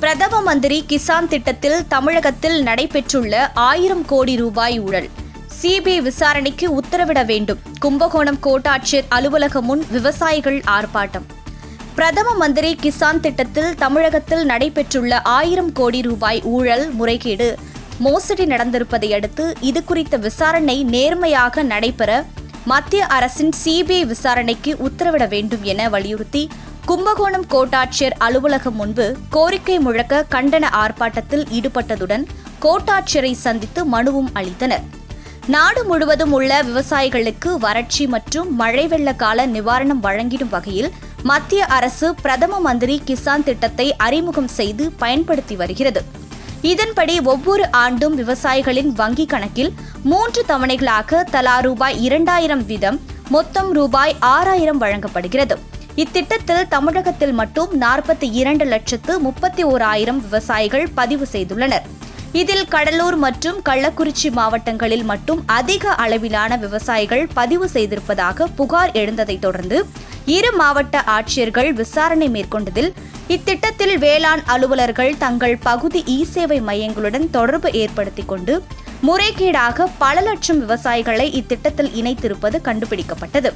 பிரதம மந்திரி கிசான் திட்டத்தில் தமிழகத்தில் நடைபெற்றுள்ள ஆயிரம் கோடி ரூபாய் ஊழல் சிபிஐ விசாரணைக்கு உத்தரவிட வேண்டும் கும்பகோணம் கோட்டாட்சியர் அலுவலகம் முன் விவசாயிகள் ஆர்ப்பாட்டம் பிரதம மந்திரி கிசான் திட்டத்தில் தமிழகத்தில் நடைபெற்றுள்ள ஆயிரம் கோடி ரூபாய் ஊழல் முறைகேடு மோசடி நடந்திருப்பதை அடுத்து இது குறித்த விசாரணை நேர்மையாக நடைபெற மத்திய அரசின் சிபிஐ விசாரணைக்கு உத்தரவிட வேண்டும் என வலியுறுத்தி கும்பகோணம் கோட்டாட்சியர் அலுவலகம் முன்பு கோரிக்கை முழக்க கண்டன ஆர்ப்பாட்டத்தில் ஈடுபட்டதுடன் கோட்டாட்சியரை சந்தித்து மனுவும் அளித்தனர் நாடு முழுவதும் உள்ள விவசாயிகளுக்கு வறட்சி மற்றும் மழை வெள்ள கால நிவாரணம் வழங்கிடும் வகையில் மத்திய அரசு பிரதம மந்திரி கிசான் திட்டத்தை அறிமுகம் செய்து பயன்படுத்தி வருகிறது இதன்படி ஒவ்வொரு ஆண்டும் விவசாயிகளின் வங்கிக் கணக்கில் மூன்று தவணைகளாக தலா ரூபாய் இரண்டாயிரம் வீதம் மொத்தம் ரூபாய் ஆறாயிரம் வழங்கப்படுகிறது இத்திட்டத்தில் தமிழகத்தில் மட்டும் நாற்பத்தி இரண்டு லட்சத்து முப்பத்தி ஓராயிரம் விவசாயிகள் பதிவு செய்துள்ளனர் இதில் கடலூர் மற்றும் கள்ளக்குறிச்சி மாவட்டங்களில் மட்டும் அதிக அளவிலான விவசாயிகள் பதிவு செய்திருப்பதாக புகார் எழுந்ததைத் தொடர்ந்து இரு மாவட்ட ஆட்சியர்கள் விசாரணை மேற்கொண்டதில் இத்திட்டத்தில் வேளாண் அலுவலர்கள் தங்கள் பகுதி இ சேவை மையங்களுடன் தொடர்பு ஏற்படுத்திக் கொண்டு முறைகேடாக பல லட்சம் விவசாயிகளை இத்திட்டத்தில் இணைத்திருப்பது கண்டுபிடிக்கப்பட்டது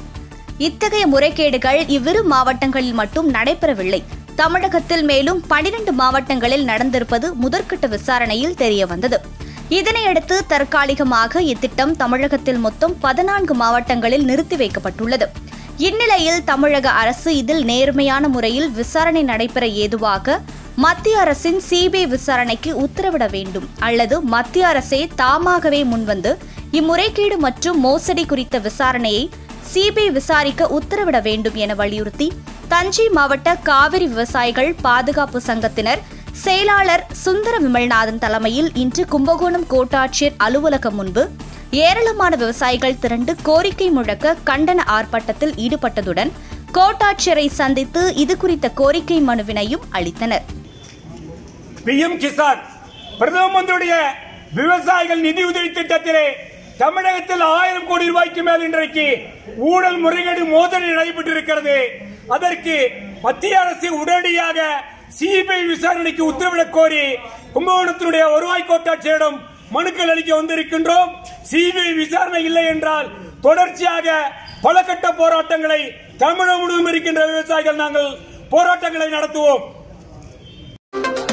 இத்தகைய முறைகேடுகள் இவ்விரு மாவட்டங்களில் மட்டும் நடைபெறவில்லை தமிழகத்தில் மேலும் பனிரெண்டு மாவட்டங்களில் நடந்திருப்பது முதற்கட்ட விசாரணையில் தெரியவந்தது இதனையடுத்து தற்காலிகமாக இத்திட்டம் தமிழகத்தில் மொத்தம் பதினான்கு மாவட்டங்களில் நிறுத்தி வைக்கப்பட்டுள்ளது இந்நிலையில் தமிழக அரசு இதில் நேர்மையான முறையில் விசாரணை நடைபெற ஏதுவாக மத்திய அரசின் சிபிஐ விசாரணைக்கு உத்தரவிட வேண்டும் அல்லது மத்திய அரசே தாமாகவே முன்வந்து இம்முறைகேடு மற்றும் மோசடி குறித்த விசாரணையை சிபிஐ விசாரிக்க உத்தரவிட வேண்டும் என வலியுறுத்தி தஞ்சை மாவட்ட காவிரி விவசாயிகள் பாதுகாப்பு சங்கத்தினர் செயலாளர் சுந்தர விமல்நாதன் தலைமையில் இன்று கும்பகோணம் கோட்டாட்சியர் அலுவலகம் முன்பு ஏராளமான விவசாயிகள் திரண்டு கோரிக்கை முழக்க கண்டன ஆர்ப்பாட்டத்தில் ஈடுபட்டதுடன் கோட்டாட்சியரை சந்தித்து இது குறித்த கோரிக்கை மனுவினையும் அளித்தனர் பிஎம் கிசான் பிரதம மந்திரியுடைய விவசாயிகள் நிதியுதவி திட்டத்திலே தமிழகத்தில் ஆயிரம் கோடி ரூபாய்க்கு மேல் இன்றைக்கு ஊழல் முறைகேடு மோதல் நடைபெற்றிருக்கிறது அதற்கு மத்திய அரசு உடனடியாக சிபிஐ விசாரணைக்கு உத்தரவிடக் கோரி கும்பகோணத்தினுடைய வருவாய் கோட்டாட்சியரிடம் மனுக்கள் அளிக்க வந்திருக்கின்றோம் சிபிஐ விசாரணை இல்லை என்றால் தொடர்ச்சியாக பல கட்ட போராட்டங்களை தமிழகம் முழுவதும் இருக்கின்ற விவசாயிகள் நாங்கள் போராட்டங்களை நடத்துவோம்